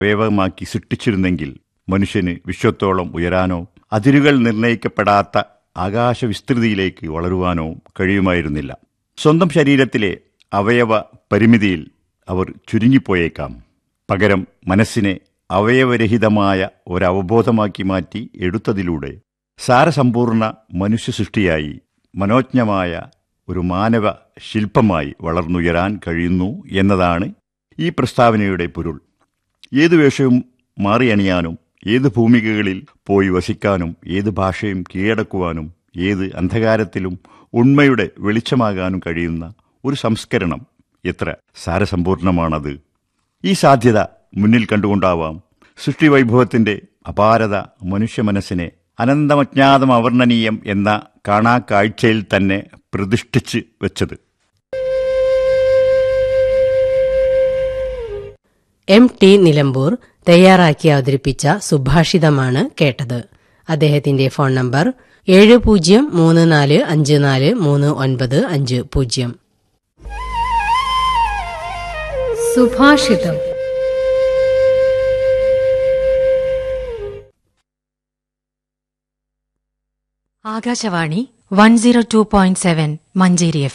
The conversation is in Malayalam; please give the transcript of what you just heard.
അവയവമാക്കി സൃഷ്ടിച്ചിരുന്നെങ്കിൽ മനുഷ്യന് വിശ്വത്തോളം ഉയരാനോ അതിരുകൾ നിർണയിക്കപ്പെടാത്ത ആകാശവിസ്തൃതിയിലേക്ക് വളരുവാനോ കഴിയുമായിരുന്നില്ല സ്വന്തം ശരീരത്തിലെ അവയവ പരിമിതിയിൽ അവർ ചുരുങ്ങിപ്പോയേക്കാം പകരം മനസ്സിനെ അവയവരഹിതമായ ഒരവബോധമാക്കി മാറ്റി എടുത്തതിലൂടെ സാരസമ്പൂർണ്ണ മനുഷ്യ സൃഷ്ടിയായി മനോജ്ഞമായ ഒരു മാനവ ശില്പമായി വളർന്നുയരാൻ കഴിയുന്നു എന്നതാണ് ഈ പ്രസ്താവനയുടെ പൊരുൾ ഏത് വേഷവും മാറിയണിയാനും ഏത് ഭൂമികകളിൽ പോയി വസിക്കാനും ഏത് ഭാഷയും കീഴടക്കുവാനും ഏത് അന്ധകാരത്തിലും ഉണ്മയുടെ വെളിച്ചമാകാനും കഴിയുന്ന ഒരു സംസ്കരണം എത്ര സാരസമ്പൂർണമാണത് ഈ സാധ്യത മുന്നിൽ കണ്ടുകൊണ്ടാവാം സൃഷ്ടിവൈഭവത്തിന്റെ അപാരത മനുഷ്യ മനസ്സിനെ അനന്തമജ്ഞാതം അവർണ്ണനീയം എന്ന കാണാ കാഴ്ചയിൽ തന്നെ പ്രതിഷ്ഠിച്ച് വെച്ചത് എം ടി നിലമ്പൂർ തയ്യാറാക്കി അവതരിപ്പിച്ച സുഭാഷിതമാണ് കേട്ടത് അദ്ദേഹത്തിന്റെ ഫോൺ നമ്പർ ഏഴ് പൂജ്യം മൂന്ന് നാല് അഞ്ച് നാല് മൂന്ന് ഒൻപത് അഞ്ച് പൂജ്യം സുഭാഷിതം Akashvani one zero two point seven Manjeri F